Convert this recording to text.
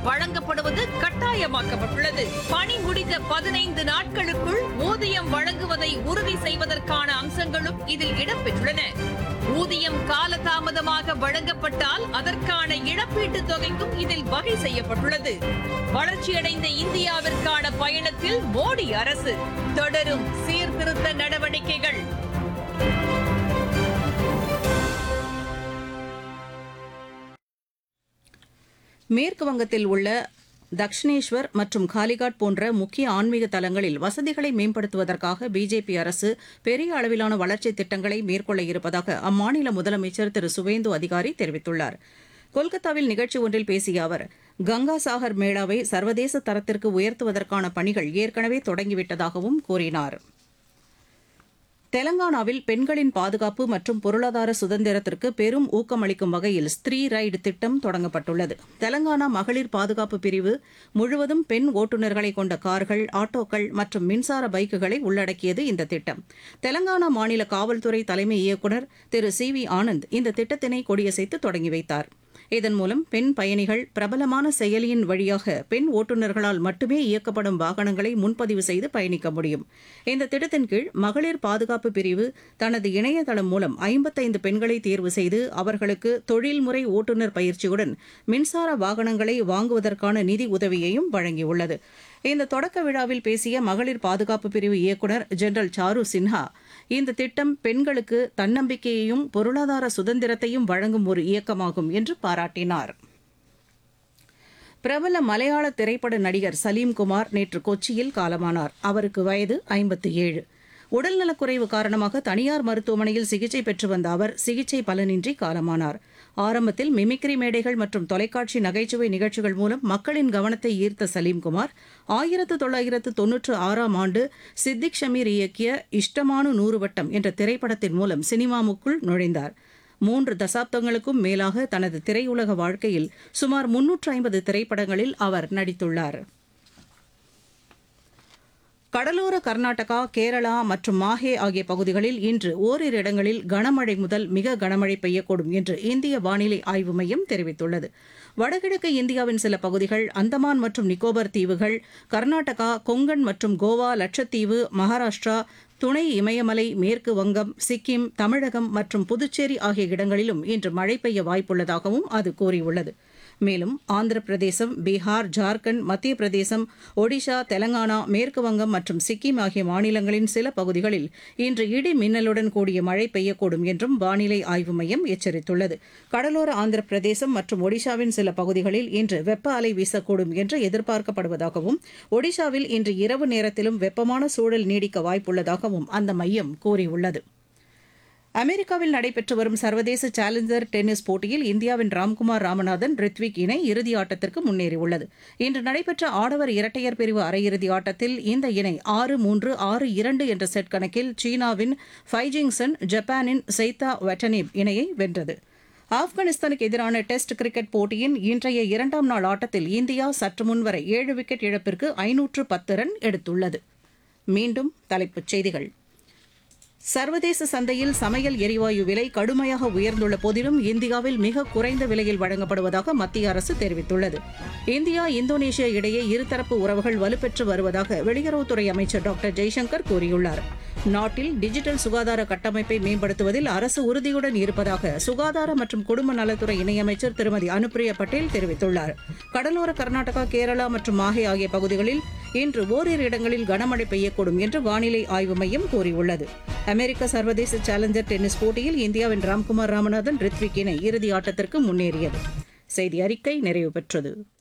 வழங்கப்படுவது கட்டாயமாக்கப்பட்டுள்ளது பணி முடிந்த பதினைந்து நாட்களுக்குள் ஊதியம் வழங்குவதை உறுதி செய்வதற்கான அம்சங்களும் இதில் இடம்பெற்றுள்ளன ஊதியம் காலதாமதமாக வழங்கப்பட்டால் அதற்கான இழப்பீட்டுத் தொகைக்கும் இதில் வகை செய்யப்பட்டுள்ளது வளர்ச்சியடைந்த இந்தியாவிற்கான பயணத்தில் மோடி அரசு தொடரும் சீர்திருத்த நடவடிக்கைகள் மேற்கு வங்கத்தில் உள்ள தக்ஷிணேஸ்வர் மற்றும் காலிகாட் போன்ற முக்கிய ஆன்மீக தலங்களில் வசதிகளை மேம்படுத்துவதற்காக பிஜேபி அரசு பெரிய அளவிலான வளர்ச்சித் திட்டங்களை மேற்கொள்ள இருப்பதாக அம்மாநில முதலமைச்சர் திரு சுவேந்து அதிகாரி தெரிவித்துள்ளார் கொல்கத்தாவில் நிகழ்ச்சி ஒன்றில் பேசிய அவர் கங்கா சாகர் மேளாவை சர்வதேச தரத்திற்கு உயர்த்துவதற்கான பணிகள் ஏற்கனவே தொடங்கிவிட்டதாகவும் கூறினார் தெலங்கானாவில் பெண்களின் பாதுகாப்பு மற்றும் பொருளாதார சுதந்திரத்திற்கு பெரும் ஊக்கமளிக்கும் வகையில் ஸ்திரீ ரைடு திட்டம் தொடங்கப்பட்டுள்ளது தெலங்கானா மகளிர் பாதுகாப்பு பிரிவு முழுவதும் பெண் ஓட்டுநர்களை கொண்ட கார்கள் ஆட்டோக்கள் மற்றும் மின்சார பைக்குகளை உள்ளடக்கியது இந்த திட்டம் தெலங்கானா மாநில காவல்துறை தலைமை இயக்குநர் திரு சி வி ஆனந்த் இந்த திட்டத்தினை கொடியசைத்து தொடங்கி வைத்தார் இதன் மூலம் பெண் பயணிகள் பிரபலமான செயலியின் வழியாக பெண் ஓட்டுநர்களால் மட்டுமே இயக்கப்படும் வாகனங்களை முன்பதிவு செய்து பயணிக்க முடியும் இந்த திட்டத்தின் கீழ் மகளிர் பாதுகாப்பு பிரிவு தனது இணையதளம் மூலம் ஐம்பத்தைந்து பெண்களை தேர்வு செய்து அவர்களுக்கு தொழில்முறை ஓட்டுநர் பயிற்சியுடன் மின்சார வாகனங்களை வாங்குவதற்கான நிதி உதவியையும் வழங்கியுள்ளது இந்த தொடக்க விழாவில் பேசிய மகளிர் பாதுகாப்பு பிரிவு இயக்குநர் ஜெனரல் சாரு சின்ஹா இந்த திட்டம் பெண்களுக்கு தன்னம்பிக்கையையும் பொருளாதார சுதந்திரத்தையும் வழங்கும் ஒரு இயக்கமாகும் என்று பாராட்டினார் பிரபல மலையாள திரைப்பட நடிகர் சலீம்குமார் நேற்று கொச்சியில் காலமானார் அவருக்கு வயது ஐம்பத்தி ஏழு உடல்நலக்குறைவு காரணமாக தனியார் மருத்துவமனையில் சிகிச்சை பெற்று வந்த அவர் சிகிச்சை பலனின்றி காலமானார் ஆரம்பத்தில் மிமிக்ரி மேடைகள் மற்றும் தொலைக்காட்சி நகைச்சுவை நிகழ்ச்சிகள் மூலம் மக்களின் கவனத்தை ஈர்த்த சலீம்குமார் ஆயிரத்து தொள்ளாயிரத்து தொன்னூற்று ஆறாம் ஆண்டு சித்திக் ஷமீர் இயக்கிய இஷ்டமானு நூறு வட்டம் என்ற திரைப்படத்தின் மூலம் சினிமாவுக்குள் நுழைந்தார் மூன்று தசாப்தங்களுக்கும் மேலாக தனது திரையுலக வாழ்க்கையில் சுமார் முன்னூற்று ஐம்பது திரைப்படங்களில் அவர் நடித்துள்ளார் கடலோர கர்நாடகா கேரளா மற்றும் மாஹே ஆகிய பகுதிகளில் இன்று ஓரிரு இடங்களில் கனமழை முதல் மிக கனமழை பெய்யக்கூடும் என்று இந்திய வானிலை ஆய்வு மையம் தெரிவித்துள்ளது வடகிழக்கு இந்தியாவின் சில பகுதிகள் அந்தமான் மற்றும் நிக்கோபர் தீவுகள் கர்நாடகா கொங்கன் மற்றும் கோவா லட்சத்தீவு மகாராஷ்டிரா துணை இமயமலை மேற்கு வங்கம் சிக்கிம் தமிழகம் மற்றும் புதுச்சேரி ஆகிய இடங்களிலும் இன்று மழை பெய்ய வாய்ப்புள்ளதாகவும் அது கூறியுள்ளது மேலும் ஆந்திர பிரதேசம் பீகார் ஜார்க்கண்ட் மத்திய பிரதேசம் ஒடிஷா தெலங்கானா மேற்கு வங்கம் மற்றும் சிக்கிம் ஆகிய மாநிலங்களின் சில பகுதிகளில் இன்று இடி மின்னலுடன் கூடிய மழை பெய்யக்கூடும் என்றும் வானிலை ஆய்வு மையம் எச்சரித்துள்ளது கடலோர ஆந்திர பிரதேசம் மற்றும் ஒடிஷாவின் சில பகுதிகளில் இன்று வெப்ப அலை வீசக்கூடும் என்று எதிர்பார்க்கப்படுவதாகவும் ஒடிஷாவில் இன்று இரவு நேரத்திலும் வெப்பமான சூழல் நீடிக்க வாய்ப்புள்ளதாகவும் அந்த மையம் கூறியுள்ளது அமெரிக்காவில் நடைபெற்று வரும் சர்வதேச சேலஞ்சர் டென்னிஸ் போட்டியில் இந்தியாவின் ராம்குமார் ராமநாதன் ரித்விக் இணை இறுதி ஆட்டத்திற்கு முன்னேறியுள்ளது இன்று நடைபெற்ற ஆடவர் இரட்டையர் பிரிவு அரையிறுதி ஆட்டத்தில் இந்த இணை ஆறு மூன்று ஆறு இரண்டு என்ற செட் கணக்கில் சீனாவின் ஃபைஜிங்சன் ஜப்பானின் செய்தா வெட்டனேப் இணையை வென்றது ஆப்கானிஸ்தானுக்கு எதிரான டெஸ்ட் கிரிக்கெட் போட்டியின் இன்றைய இரண்டாம் நாள் ஆட்டத்தில் இந்தியா சற்று முன்வரை ஏழு விக்கெட் இழப்பிற்கு ஐநூற்று பத்து ரன் எடுத்துள்ளது மீண்டும் தலைப்புச் செய்திகள் சர்வதேச சந்தையில் சமையல் எரிவாயு விலை கடுமையாக உயர்ந்துள்ள போதிலும் இந்தியாவில் மிக குறைந்த விலையில் வழங்கப்படுவதாக மத்திய அரசு தெரிவித்துள்ளது இந்தியா இந்தோனேஷியா இடையே இருதரப்பு உறவுகள் வலுப்பெற்று வருவதாக வெளியுறவுத்துறை அமைச்சர் டாக்டர் ஜெய்சங்கர் கூறியுள்ளார் நாட்டில் டிஜிட்டல் சுகாதார கட்டமைப்பை மேம்படுத்துவதில் அரசு உறுதியுடன் இருப்பதாக சுகாதார மற்றும் குடும்ப நலத்துறை இணையமைச்சர் திருமதி அனுப்பிரியா பட்டேல் தெரிவித்துள்ளார் கடலோர கர்நாடகா கேரளா மற்றும் மாஹே ஆகிய பகுதிகளில் இன்று ஓரிரு இடங்களில் கனமழை பெய்யக்கூடும் என்று வானிலை ஆய்வு மையம் கூறியுள்ளது அமெரிக்க சர்வதேச சேலஞ்சர் டென்னிஸ் போட்டியில் இந்தியாவின் ராம்குமார் ராமநாதன் ரித்விக் இணை இறுதி ஆட்டத்திற்கு முன்னேறியது செய்தி அறிக்கை நிறைவு பெற்றது